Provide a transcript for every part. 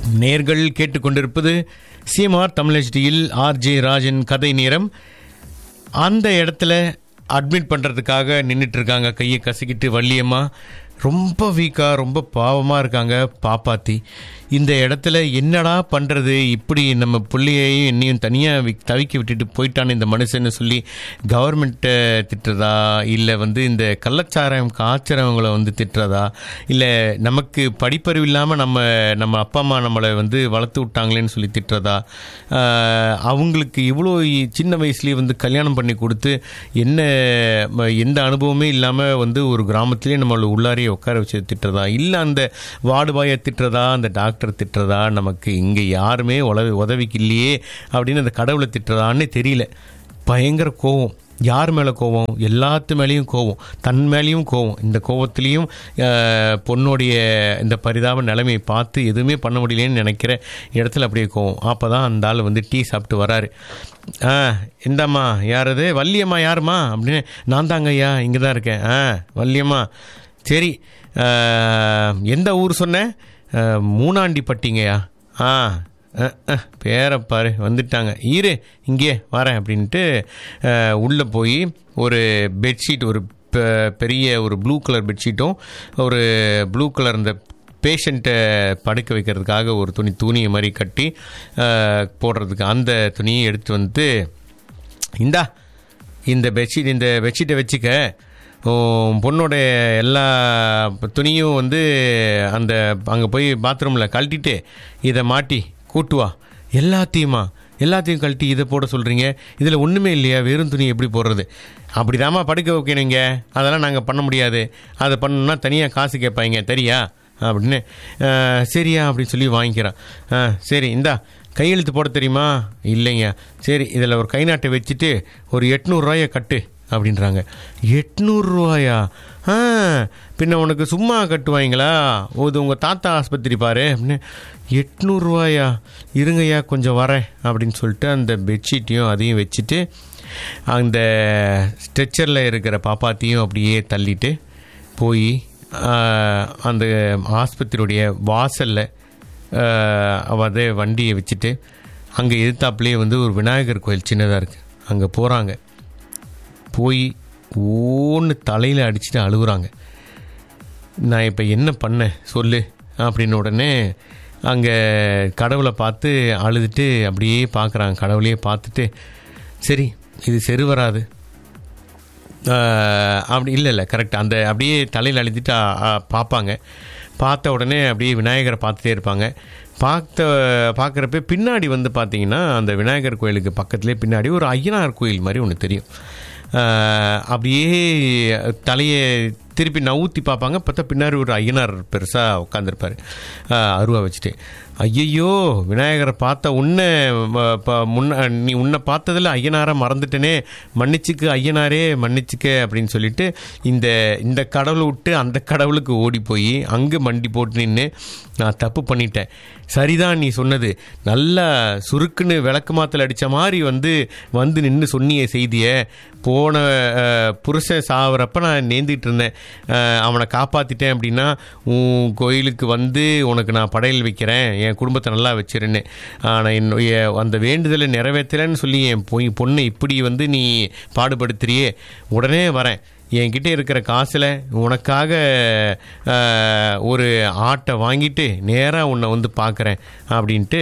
நேர்கள் கேட்டுக்கொண்டிருப்பது CMR Tamil RJ Rajan கதை நேரம் அந்த இடத்துல அட்மிட் பண்ணுறதுக்காக நின்றுட்டு இருக்காங்க கையை கசக்கிட்டு வள்ளியம்மா ரொம்ப வீக்காக ரொம்ப பாவமாக இருக்காங்க பாப்பாத்தி இந்த இடத்துல என்னடா பண்ணுறது இப்படி நம்ம பிள்ளையையும் என்னையும் தனியாக தவிக்க விட்டுட்டு போயிட்டான்னு இந்த மனுஷன்னு சொல்லி கவர்மெண்ட்டை திட்டுறதா இல்லை வந்து இந்த கள்ளச்சாராயம் காய்ச்சறவங்களை வந்து திட்டுறதா இல்லை நமக்கு படிப்பறிவு இல்லாமல் நம்ம நம்ம அப்பா அம்மா நம்மளை வந்து வளர்த்து விட்டாங்களேன்னு சொல்லி திட்டுறதா ஆஹ் அவங்களுக்கு இவ்வளோ சின்ன வயசுலேயே வந்து கல்யாணம் பண்ணி கொடுத்து என்ன ம- எந்த அனுபவமே இல்லாமல் வந்து ஒரு கிராமத்திலே நம்மளை உள்ளாரையே உட்கார வச்சு திட்டுறதா இல்லை அந்த வார்டுபாயை திட்டுறதா அந்த டாக்டர் திட்டுறதா நமக்கு இங்கே யாருமே உதவி உதவிக்கு இல்லையே அப்படின்னு அந்த கடவுளை திட்டுறதான்னு தெரியல பயங்கர கோவம் யார் மேலே கோவம் எல்லாத்து மேலேயும் கோவம் தன் மேலேயும் கோவம் இந்த கோவத்துலேயும் பொண்ணுடைய இந்த பரிதாப நிலைமையை பார்த்து எதுவுமே பண்ண முடியலன்னு நினைக்கிற இடத்துல அப்படியே கோவம் அப்போ தான் அந்த ஆள் வந்து டீ சாப்பிட்டு வராரு ஆ இந்தாம்மா யார் அது வள்ளியம்மா யாரும்மா அப்படின்னு நான் தாங்க ஐயா இங்கே தான் இருக்கேன் ஆ வள்ளியம்மா சரி ஆ, எந்த ஊர் சொன்னேன் ஆ, மூணாண்டிப்பட்டிங்கய்யா ஆ அஹ், அஹ், பேரை பாரு வந்துட்டாங்க இரு இங்கே வரேன் அப்படின்ட்டு உள்ளே போய் ஒரு பெட்ஷீட் ஒரு பெ- பெரிய ஒரு ப்ளூ கலர் பெட்ஷீட்டும் ஒரு ப்ளூ கலர் இந்த பேஷண்ட்டை படுக்க வைக்கிறதுக்காக ஒரு துணி துணியை மாதிரி கட்டி அஹ், போடுறதுக்கு அந்த துணியை எடுத்து வந்து இந்தா இந்த பெட்ஷீட் இந்த பெட்ஷீட்டை வச்சுக்க உன் பொண்ணோட எல்லா துணியும் வந்து அந்த அங்கே போய் பாத்ரூமில் கழட்டிட்டு இதை மாட்டி கூட்டு வா எல்லாத்தையுமா எல்லாத்தையும் கழட்டி இதை போட சொல்கிறீங்க இதில் ஒன்றுமே இல்லையா வெறும் துணி எப்படி போடுறது அப்படிதாம்மா படுக்க வைக்கணுங்க அதெல்லாம் நாங்கள் பண்ண முடியாது அதை பண்ணணும்னா தனியாக காசு கேட்பாங்க தெரியா அப்படின்னு "அஹ், சரியா அப்படின்னு சொல்லி வாங்கிக்கிறான் "ஆ, சரி இந்தா கையெழுத்து போட தெரியுமா இல்லைங்க சரி இதில் ஒரு கை நாட்டை வச்சுட்டு ஒரு எட்நூறுரூவாயை கட்டு அப்படின்றாங்க எட்நூறுரூவாயா ஆ பின்ன உனக்கு சும்மா கட்டுவாங்களா ஓ இது உங்கள் தாத்தா ஆஸ்பத்திரி பாரு அப்படின்னு எட்நூறுரூவாயா இருங்கய்யா கொஞ்சம் வரேன் அப்படின்னு சொல்லிட்டு அந்த பெட்ஷீட்டையும் அதையும் வச்சுட்டு அந்த ஸ்ட்ரெச்சரில் இருக்கிற பாப்பாத்தையும் அப்படியே தள்ளிட்டு போய் அந்த ஆஸ்பத்திரியுடைய வாசலில் அதே வண்டியை வச்சுட்டு அங்கே எதிர்த்தாப்புலேயே வந்து ஒரு விநாயகர் கோயில் சின்னதாக இருக்குது அங்கே போகிறாங்க போய் ஓன்னு தலையில் அடிச்சுட்டு அழுகுறாங்க நான் இப்போ என்ன பண்ணேன் சொல்லு அப்படின்னு உடனே அங்கே கடவுளை பார்த்து அழுதுட்டு அப்படியே பார்க்குறாங்க கடவுளையே பார்த்துட்டு சரி இது சரி வராது ஆஹ் அப்படி இல்லை இல்லை கரெக்ட் அந்த அப்படியே தலையில் அழுத்திட்டு ஆ- ஆ, பார்ப்பாங்க பார்த்த உடனே அப்படியே விநாயகரை பார்த்துட்டே இருப்பாங்க பார்த்த பார்க்குறப்ப பின்னாடி வந்து பார்த்தீங்கன்னா அந்த விநாயகர் கோயிலுக்கு பக்கத்துலேயே பின்னாடி ஒரு ஐயனார் கோயில் மாதிரி ஒன்று தெரியும் ஆஹ் அப்படியே தலையை திருப்பி நவுத்தி பார்ப்பாங்க பார்த்தா பின்னாடி ஒரு ஐயனார் பெருசாக உட்காந்துருப்பார் அருவா வச்சுட்டு ஐயையோ விநாயகரை பார்த்த உன்னை ம- ப- முன்ன நீ உன்னை பார்த்ததில் ஐயனாரை மறந்துட்டேனே மன்னிச்சுக்கு ஐயனாரே மன்னிச்சுக்க அப்படின்னு சொல்லிட்டு இந்த இந்த கடவுளை விட்டு அந்த கடவுளுக்கு ஓடி போய் அங்கே மண்டி போட்டு நின்று நான் தப்பு பண்ணிட்டேன் சரிதான் நீ சொன்னது நல்லா சுருக்குன்னு விளக்கு மாத்தல் அடித்த மாதிரி வந்து வந்து நின்று சொன்னிய செய்தியை போன அஹ், புருஷன் சாவறப்ப நான் நேர்ந்துட்டு இருந்தேன் அஹ், அவனை காப்பாற்றிட்டேன் அப்படின்னா உன் கோயிலுக்கு வந்து உனக்கு நான் படையல் வைக்கிறேன் என் குடும்பத்தை நல்லா வச்சிருன்னு ஆனால் என்னுடைய அந்த வேண்டுதலை நிறைவேற்றலைன்னு சொல்லி என் பொய் பொண்ணை இப்படி வந்து நீ பாடுபடுத்துறியே உடனே வரேன் என்கிட்ட இருக்கிற காசில் உனக்காக அஹ், ஒரு ஆட்டை வாங்கிட்டு நேராக உன்னை வந்து பார்க்குறேன் அப்படின்ட்டு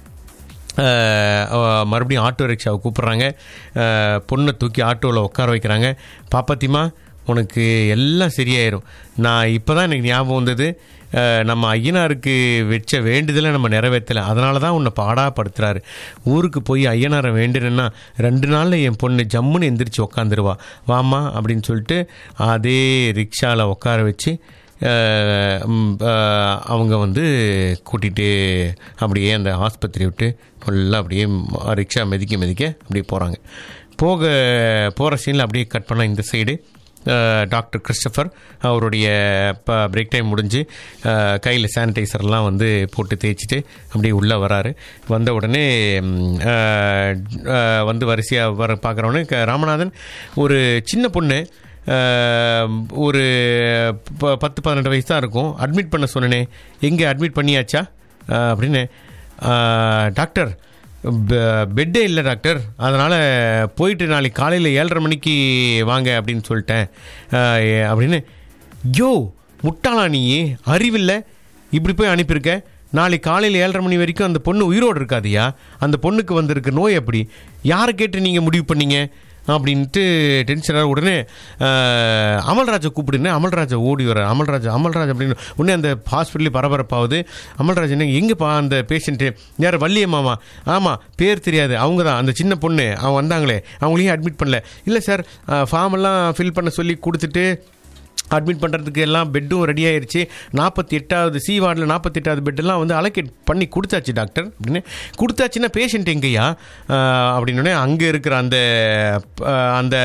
அஹ், அஹ், மறுபடியும் ஆட்டோ ரிக்ஷாவை கூப்பிட்றாங்க அஹ், பொண்ணை தூக்கி ஆட்டோவில் உட்கார வைக்கிறாங்க பாப்பாத்திமா உனக்கு எல்லாம் சரியாயிரும் நான் இப்போ தான் எனக்கு ஞாபகம் வந்தது அஹ், நம்ம ஐயனாருக்கு வச்ச வேண்டுதலை நம்ம நிறைவேற்றலை அதனால தான் உன்னை பாடாப்படுத்துறாரு ஊருக்கு போய் ஐயனாரை வேண்டுனேன்னா ரெண்டு நாளில் என் பொண்ணு ஜம்முன்னு எந்திரிச்சு உக்காந்துருவா வாம்மா அப்படின்னு சொல்லிட்டு அதே ரிக்ஷாவில் உட்கார வச்சு அஹ், ம், அஹ், அவங்க வந்து கூட்டிகிட்டு அப்படியே அந்த ஆஸ்பத்திரி விட்டு ஃபுல்லாக அப்படியே ம- ரிக்ஷா மிதிக்க மிதிக்க அப்படியே போகிறாங்க போக போகிற சீனில் அப்படியே கட் பண்ண இந்த சைடு டாக்டர் கிறிஸ்டபர் அவருடைய இப்போ பிரேக் டைம் முடிஞ்சு கையில் சானிடைசர்லாம் வந்து போட்டு தேய்ச்சிட்டு அப்படியே உள்ளே வராரு வந்த உடனே ம், அஹ், அஹ், வந்து வரிசையாக வர பார்க்குறவொடனே ராமநாதன் ஒரு சின்ன பொண்ணு அஹ், ஒரு ப- பத்து பதினெட்டு வயசு தான் இருக்கும் அட்மிட் பண்ண சொன்னனே எங்கே அட்மிட் பண்ணியாச்சா அஹ், அப்படின்னு அஹ், டாக்டர் பெ- பெட்டே இல்லை டாக்டர் அதனால் போயிட்டு நாளைக்கு காலையில் ஏழரை மணிக்கு வாங்க அப்படின்னு சொல்லிட்டேன் அஹ், ஏ- அப்படின்னு யோ முட்டாளா நீ அறிவில்லை இப்படி போய் அனுப்பியிருக்க நாளைக்கு காலையில் ஏழரை மணி வரைக்கும் அந்த பொண்ணு உயிரோடு இருக்காதியா அந்த பொண்ணுக்கு வந்திருக்க நோய் எப்படி யாரை கேட்டு நீங்கள் முடிவு பண்ணீங்க அப்படின்ட்டு டென்ஷனாக உடனே அஹ், அமல்ராஜை கூப்பிடுன்னு அமல்ராஜை ஓடி வர அமல்ராஜ் அமல்ராஜ் அப்படின்னு உடனே அந்த ஹாஸ்பிட்டலே பரபரப்பாகுது அமல்ராஜ் என்ன எங்கேப்பா அந்த பேஷண்ட்டு யார் வள்ளியம்மாவா ஆமாம் பேர் தெரியாது அவங்க தான் அந்த சின்ன பொண்ணு அவங்க வந்தாங்களே அவங்களையும் அட்மிட் பண்ணல இல்லை சார் ஃபார்ம் எல்லாம் ஃபில் பண்ண சொல்லி கொடுத்துட்டு அட்மிட் பண்ணுறதுக்கு எல்லாம் பெட்டும் ரெடி ஆயிருச்சு நாற்பத்தி எட்டாவது சி வார்டில் நாற்பத்தி எட்டாவது பெட்டெல்லாம் வந்து அலோகேட் பண்ணி கொடுத்தாச்சு டாக்டர் அப்படின்னு கொடுத்தாச்சுன்னா பேஷண்ட் எங்கேயா அப்படின்னே அங்கே இருக்கிற அந்த ஆஹ், அந்த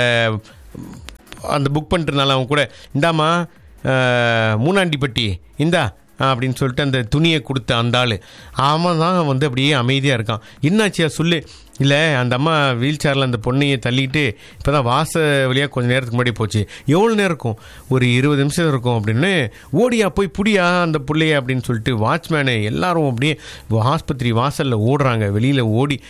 அந்த புக் பண்ணிட்டுருந்தால அவங்க கூட இந்தாம்மா ஆஹ், மூணாண்டிப்பட்டி இந்தா அப்படின்னு சொல்லிட்டு அந்த துணியை கொடுத்த அந்த ஆள் அவன் தான் வந்து அப்படியே அமைதியாக இருக்கான் என்னாச்சியா சொல்லு இல்லை அந்த அம்மா வீல் சேரில் அந்த பொண்ணையை தள்ளிட்டு இப்போ தான் வாச வழியாக கொஞ்சம் நேரத்துக்கு முன்னாடி போச்சு எவ்வளோ நேரம் இருக்கும் ஒரு இருபது நிமிஷம் இருக்கும் அப்படின்னு ஓடியா போய் புடியா அந்த பிள்ளைய அப்படின்னு சொல்லிட்டு வாட்ச்மேனு எல்லாரும் அப்படியே ஆஸ்பத்திரி வாசலில் ஓடுறாங்க வெளியில் ஓடி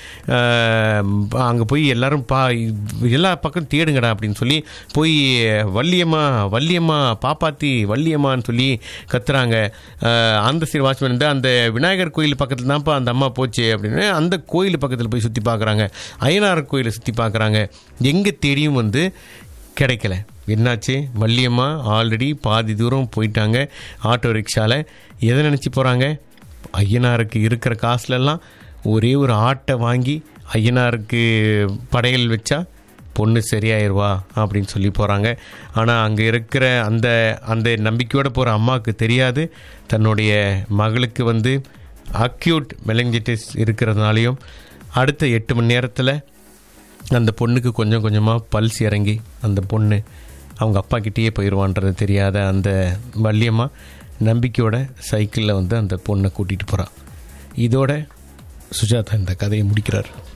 அங்கே போய் எல்லாரும் பா எல்லா பக்கம் தேடுங்கடா அப்படின்னு சொல்லி போய் வள்ளியம்மா வள்ளியம்மா பாப்பாத்தி வள்ளியம்மான்னு சொல்லி கத்துறாங்க அஹ், அந்த சைடு வாட்ச்மேன் வந்து அந்த விநாயகர் கோயில் பக்கத்தில் தான்ப்பா அந்த அம்மா போச்சு அப்படின்னு அந்த கோயில் பக்கத்தில் போய் சுற்றி பார்க்குறாங்க அய்யனார் கோயிலை சுற்றி பார்க்குறாங்க எங்கே தேடியும் வந்து கிடைக்கல என்னாச்சு வள்ளியம்மா ஆல்ரெடி பாதி தூரம் போயிட்டாங்க ஆட்டோ ரிக்ஷாவில் எதை நினச்சி போகிறாங்க ஐயனாருக்கு இருக்கிற காசுலெல்லாம் ஒரே ஒரு ஆட்டை வாங்கி ஐயனாருக்கு படையல் வச்சா பொண்ணு சரியாயிருவா அப்படின்னு சொல்லி போகிறாங்க ஆனால் அங்கே இருக்கிற அந்த அந்த நம்பிக்கையோடு போகிற அம்மாவுக்கு தெரியாது தன்னுடைய மகளுக்கு வந்து அக்யூட் மெலஞ்சிட்டிஸ் இருக்கிறதுனாலையும் அடுத்த எட்டு மணி நேரத்தில் அந்த பொண்ணுக்கு கொஞ்சம் கொஞ்சமாக பல்ஸ் இறங்கி அந்த பொண்ணு அவங்க அப்பா கிட்டேயே போயிடுவான்றது தெரியாத அந்த வள்ளியம்மா நம்பிக்கையோட சைக்கிளில் வந்து அந்த பொண்ணை கூட்டிகிட்டு போகிறான் இதோட சுஜாதா இந்த கதையை முடிக்கிறார்